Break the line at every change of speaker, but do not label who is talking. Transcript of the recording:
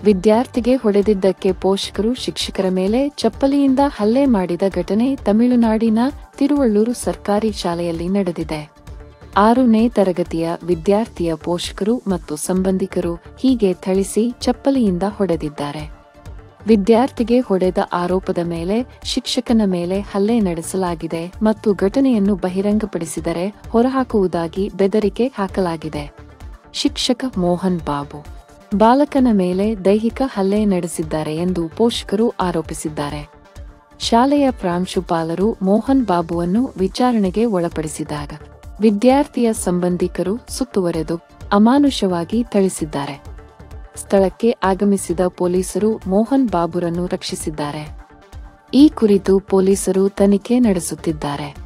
ವಿದ್ಯಾರ್ಥಿಗೆ ಹೊಡೆದಿದ್ದಕ್ಕೆ ಪೋಷಕರು ಶಿಕ್ಷಕರ ಮೇಲೆ ಚಪ್ಪಲಿಯಿಂದ ಹಲ್ಲೆ ಮಾಡಿದ ಘಟನೆ ತಮಿಳುನಾಡಿನ ತಿರುವಳ್ಳೂರು ಸರ್ಕಾರಿ ಶಾಲೆಯಲ್ಲಿ ನಡೆದಿದೆ ಆರನೇ ತರಗತಿಯ ವಿದ್ಯಾರ್ಥಿಯ ಪೋಷಕರು ಮತ್ತು ಸಂಬಂಧಿಕರು ಹೀಗೆ ಥಳಿಸಿ ಚಪ್ಪಲಿಯಿಂದ ಹೊಡೆದಿದ್ದಾರೆ ವಿದ್ಯಾರ್ಥಿಗೆ ಹೊಡೆದ ಆರೋಪದ ಮೇಲೆ ಶಿಕ್ಷಕನ ಮೇಲೆ ಹಲ್ಲೆ ನಡೆಸಲಾಗಿದೆ ಮತ್ತು ಘಟನೆಯನ್ನು ಬಹಿರಂಗಪಡಿಸಿದರೆ ಹೊರಹಾಕುವುದಾಗಿ ಬೆದರಿಕೆ ಹಾಕಲಾಗಿದೆ ಶಿಕ್ಷಕ ಮೋಹನ್ ಬಾಬು ಬಾಲಕನ ಮೇಲೆ ದೈಹಿಕ ಹಲ್ಲೆ ನಡೆಸಿದ್ದಾರೆ ಎಂದು ಪೋಷಕರು ಆರೋಪಿಸಿದ್ದಾರೆ ಶಾಲೆಯ ಪ್ರಾಂಶುಪಾಲರು ಮೋಹನ್ ಬಾಬುವನ್ನು ವಿಚಾರಣೆಗೆ ಒಳಪಡಿಸಿದಾಗ ವಿದ್ಯಾರ್ಥಿಯ ಸಂಬಂಧಿಕರು ಸುತ್ತುವರೆದು ಅಮಾನುಷವಾಗಿ ಥಳಿಸಿದ್ದಾರೆ ಸ್ಥಳಕ್ಕೆ ಆಗಮಿಸಿದ ಪೊಲೀಸರು ಮೋಹನ್ ಬಾಬುರನ್ನು ರಕ್ಷಿಸಿದ್ದಾರೆ ಈ ಕುರಿತು ಪೊಲೀಸರು ತನಿಖೆ ನಡೆಸುತ್ತಿದ್ದಾರೆ